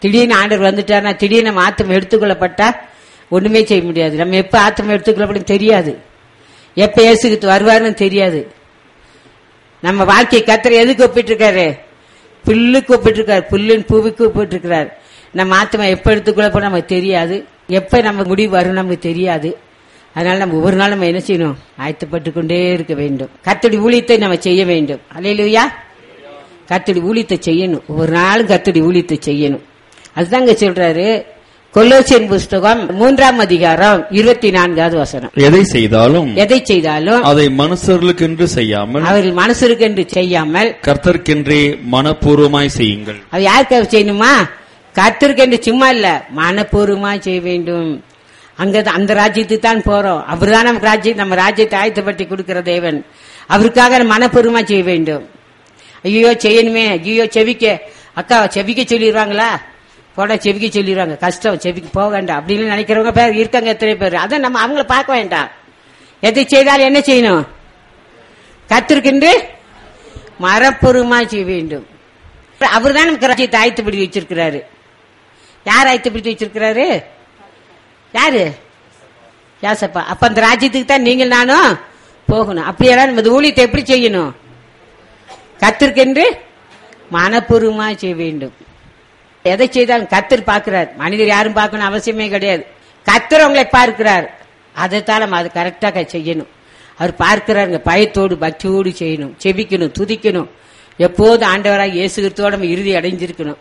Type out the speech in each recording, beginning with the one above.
திடீர்னு ஆண்டவர் வந்துட்டாருன்னா திடீர்னு நம்ம ஆத்தம் எடுத்துக்கொள்ளப்பட்டா ஒண்ணுமே செய்ய முடியாது நம்ம எப்ப ஆத்தம் எடுத்துக்கொள்ளப்படும் தெரியாது எப்ப இயேசுக்கு வருவாருன்னு தெரியாது நம்ம வாழ்க்கையை கத்தரை எதுக்கு ஒப்பிட்டு இருக்காரு புல்லுக்கு ஒப்பிட்டு இருக்காரு புல்லின் பூவுக்கு ஒப்பிட்டு இருக்கிறார் நம்ம ஆத்மா எப்ப எடுத்துக்கொள்ள நமக்கு தெரியாது எப்ப நம்ம முடிவு வரும் நமக்கு தெரியாது அதனால நம்ம ஒவ்வொரு நாளும் நம்ம என்ன செய்யணும் ஆயத்தப்பட்டு கொண்டே இருக்க வேண்டும் கத்தடி ஊழியத்தை நம்ம செய்ய வேண்டும் அலையிலுயா கத்தடி ஊழியத்தை செய்யணும் ஒவ்வொரு நாளும் கத்தடி ஊழியத்தை செய்யணும் அதுதாங்க சொல்றாரு கொல்லோசியன் புஸ்தகம் மூன்றாம் அதிகாரம் இருபத்தி நான்காவது வசனம் எதை செய்தாலும் எதை செய்தாலும் அதை மனுஷர்களுக்கென்று செய்யாமல் அவர்கள் மனசுக்கென்று செய்யாமல் கர்த்தர்க்கென்றே மனப்பூர்வமாய் செய்யுங்கள் அது யாருக்காக செய்யணுமா கத்திருக்கேன் சும்மா இல்ல மனப்பூர்வமா செய்ய வேண்டும் அங்க அந்த ராஜ்யத்துக்கு தான் போறோம் அவர்தான் நமக்கு ராஜ்யம் நம்ம ராஜ்யத்தை ஆயத்தப்பட்டு கொடுக்கிற தேவன் அவருக்காக நம்ம மனப்பூர்வமா செய்ய வேண்டும் ஐயோ செய்யணுமே ஐயோ செவிக்க அக்கா செவிக்க சொல்லிடுவாங்களா போட செவிக்க சொல்லிடுவாங்க கஷ்டம் செவிக்கு போக வேண்டாம் அப்படின்னு நினைக்கிறவங்க பேர் இருக்காங்க எத்தனை பேர் அதை நம்ம அவங்கள பார்க்க வேண்டாம் எதை செய்தாலும் என்ன செய்யணும் கத்திருக்கின்ற மரப்பொருமா செய்ய வேண்டும் அவர் தான் நமக்கு ராஜ்யத்தை ஆயத்தப்படுத்தி வச்சிருக்கிறாரு யார் ஆயத்தப்படுத்தி வச்சிருக்கிறாரு யாரு யாசப்பா அப்ப அந்த ராஜ்யத்துக்கு தான் நீங்கள் நானும் போகணும் அப்படியெல்லாம் நம்ம இந்த ஊழியத்தை எப்படி செய்யணும் கத்திருக்கென்று மனப்பூர்வமா செய்ய வேண்டும் எதை செய்தாலும் கத்தர் பார்க்கிறார் மனிதர் யாரும் பார்க்கணும் அவசியமே கிடையாது கத்தர் உங்களை பார்க்கிறார் அதைத்தான் நம்ம அது கரெக்டாக செய்யணும் அவர் பார்க்கிறாருங்க பயத்தோடு பக்தியோடு செய்யணும் செபிக்கணும் துதிக்கணும் எப்போதும் ஆண்டவராக இயேசுகிறதோட நம்ம இறுதி அடைஞ்சிருக்கணும்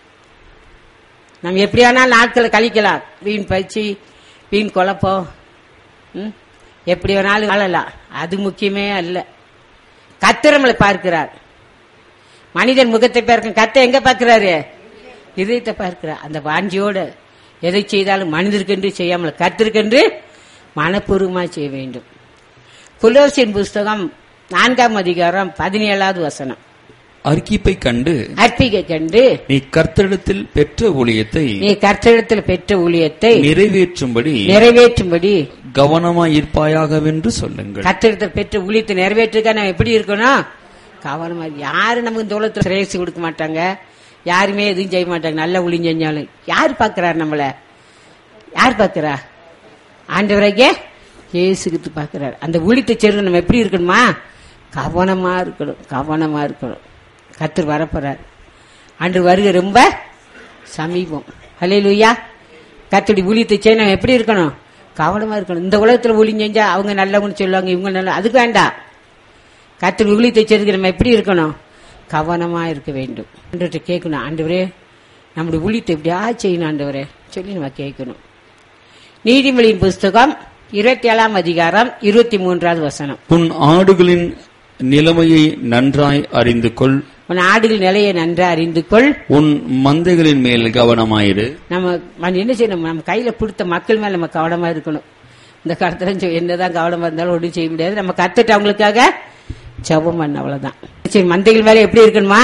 நம்ம எப்படி வேணாலும் நாட்களை கழிக்கலாம் வீண் பயிற்சி வீண் குழப்பம் ம்? எப்படி வேணாலும் வாழலாம் அது முக்கியமே அல்ல கத்தர் நம்மளை பார்க்கிறார் மனிதன் முகத்தை பார்க்க கத்த எங்க பார்க்கிறாரு இதயத்தை பார்க்கிறார் அந்த வாஞ்சியோட எதை செய்தாலும் மனிதருக்கென்று செய்யாமல் கத்திருக்கென்று மனப்பூர்வமா செய்ய வேண்டும் குலோசின் புஸ்தகம் நான்காம் அதிகாரம் பதினேழாவது வசனம் அர்க்கிப்பை கண்டு அற்பிகை கண்டு நீ கர்த்தரிடத்தில் பெற்ற ஊழியத்தை நீ கர்த்தரிடத்தில் பெற்ற ஊழியத்தை நிறைவேற்றும்படி நிறைவேற்றும்படி கவனமாயிருப்பாயாகவென்று சொல்லுங்கள் கர்த்தரிடத்தில் பெற்ற ஊழியத்தை நிறைவேற்றுக்க நம்ம எப்படி இருக்கணும் கவனமா இரு. யாரும் நமக்கு இந்த உலகத்துல சிரேசி கொடுக்க மாட்டாங்க யாருமே எதுவும் செய்ய மாட்டாங்க நல்ல ஊழியம் செஞ்சாலும் யார் பாக்குறார் நம்மள யார் பாக்குறா ஆண்டவராகிய இயேசுகிட்டு பாக்குறாரு அந்த ஊழியத்தை செய்றது நம்ம எப்படி இருக்கணுமா கவனமா இருக்கணும் கவனமா இருக்கணும் கத்தர் வரப்போறார் அன்று வருகை ரொம்ப சமீபம் ஹalleluya கத்தடி ஊழியத்தை செய்ய நம்ம எப்படி இருக்கணும் கவனமா இருக்கணும் இந்த உலகத்துல ஊழியம் செஞ்சா அவங்க நல்லவங்கன்னு சொல்லுவாங்க இவங்க நல்ல அதுக்கு வேண்டாம் கத்தடி ஊழியத்தை செய்யறதுக்கு நம்ம எப்படி இருக்கணும் கவனமா இருக்க வேண்டும் ஆண்டவர்கிட்ட கேட்கணும் ஆண்டவரே நம்முடைய ஊழியத்தை எப்படியா செய்யணும் ஆண்டவரே சொல்லி நம்ம கேட்கணும் நீதிமொழியின் புஸ்தகம் இருபத்தி ஏழாம் அதிகாரம் இருபத்தி மூன்றாவது வசனம் உன் ஆடுகளின் நிலைமையை நன்றாய் அறிந்து கொள் உன் ஆடுகள் நிலையை நன்றா அறிந்து கொள் உன் மந்தைகளின் மேல் கவனமாயிரு நம்ம நம்ம என்ன செய்யணும் நம்ம கையில கொடுத்த மக்கள் மேல நம்ம கவனமா இருக்கணும் இந்த காலத்துல சொ- என்னதான் கவனமா இருந்தாலும் ஒன்றும் செய்ய முடியாது நம்ம கத்துட்டு அவங்களுக்காக ஜெபம் பண்ண அவ்வளவுதான் சரி மந்தைகள் மேல எப்படி இருக்கணுமா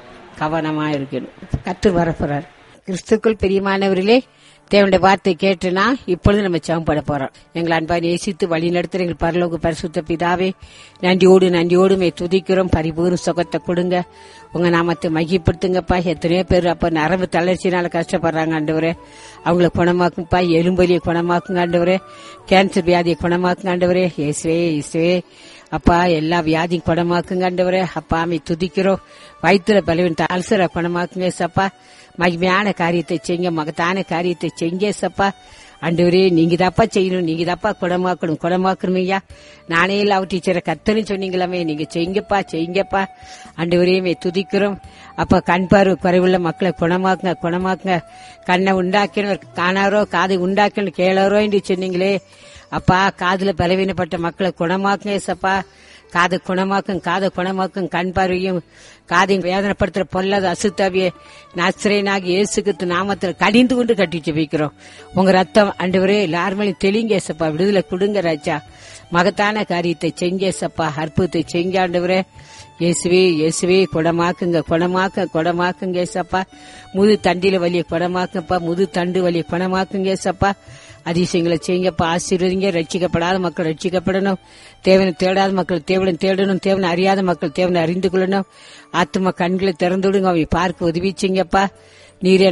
கவனமா இருக்கணும் கத்து வரப்போறார் கிறிஸ்துக்குள் பிரியமானவர்களே தேவனுடைய வார்த்தை கேட்டுனா இப்பொழுது நம்ம ஜெபம் பண்ண போறோம் எங்களை அன்பா நேசித்து வழி நடத்துற எங்கள் பரலோக பரிசுத்த பிதாவே நன்றியோடு நன்றியோடு மே துதிக்கிறோம் பரிபூர்ண சுகத்தை கொடுங்க உங்க நாமத்தை மகிப்படுத்துங்கப்பா எத்தனையோ பேர் அப்ப நரம்பு தளர்ச்சினால கஷ்டப்படுறாங்க ஆண்டவரே அவங்கள குணமாக்குங்கப்பா எலும்பலியை குணமாக்குங்க ஆண்டவரே கேன்சர் வியாதியை குணமாக்குங்க ஆண்டவரே இயேசுவே இயேசுவே அப்பா எல்லா வியாதியும் குணமாக்குங்க ஆண்டவரே அப்பா அமை துதிக்கிறோம் வயிற்றுல பலவீன அல்சரை குணமாக்குங்க சப்பா மகிமையான காரியத்தை செய்யுங்க மகத்தான காரியத்தை செய்யுங்க சப்பா ஆண்டவரே நீங்க தாப்பா செய்யணும் நீங்க தாப்பா குணமாக்கணும் குணமாக்கணும் ஐயா நானே இல்லாவ டீச்சரை கத்தன்னு சொன்னீங்களாமே நீங்க செய்யுங்கப்பா செய்யுங்கப்பா ஆண்டவரே மே துதிக்கிறோம் அப்ப கண் பார்வை குறைவுள்ள மக்களை குணமாக்குங்க குணமாக்குங்க கண்ணை உண்டாக்கணும் காணாரோ காதை உண்டாக்கணும் கேளாரோ என்று சொன்னீங்களே அப்பா காதுல பலவீனப்பட்ட மக்களை குணமாக்குங்க ஏசப்பா காதை குணமாக்கும் காதை குணமாக்கும் கண் பார்வையும் காதையும் வேதனைப்படுத்துற பொல்லாத அசுத்தாவிய நஸ்ரேனாகி இயேசுக்கு நாமத்தில் கடிந்து கொண்டு கட்டி ஜெபிக்கிறோம் உங்க ரத்தம் அண்டுவரே எல்லாருமேலும் தெளிங்க ஏசப்பா விடுதலை கொடுங்க ராஜா மகத்தான காரியத்தை செஞ்ச ஏசப்பா அற்புதத்தை செஞ்ச ஆண்டவரே இயேசுவே இயேசுவே குணமாக்குங்க குணமாக்க குணமாக்குங்க ஏசப்பா முது தண்டில வலிய குணமாக்குங்கப்பா முது தண்டு வலிய குணமாக்குங்க ஏசப்பா அதிசயங்களை செய்யுங்கப்பா ஆசீர்வதிங்க ரட்சிக்கப்படாத மக்கள் ரட்சிக்கப்படணும் தேவனை தேடாத மக்கள் தேவனை தேடணும் தேவனை அறியாத மக்கள் தேவனை அறிந்து கொள்ளணும் ஆத்தும கண்களை திறந்து விடுங்க அவை பார்க்க உதவி செய்யுங்கப்பா நீரே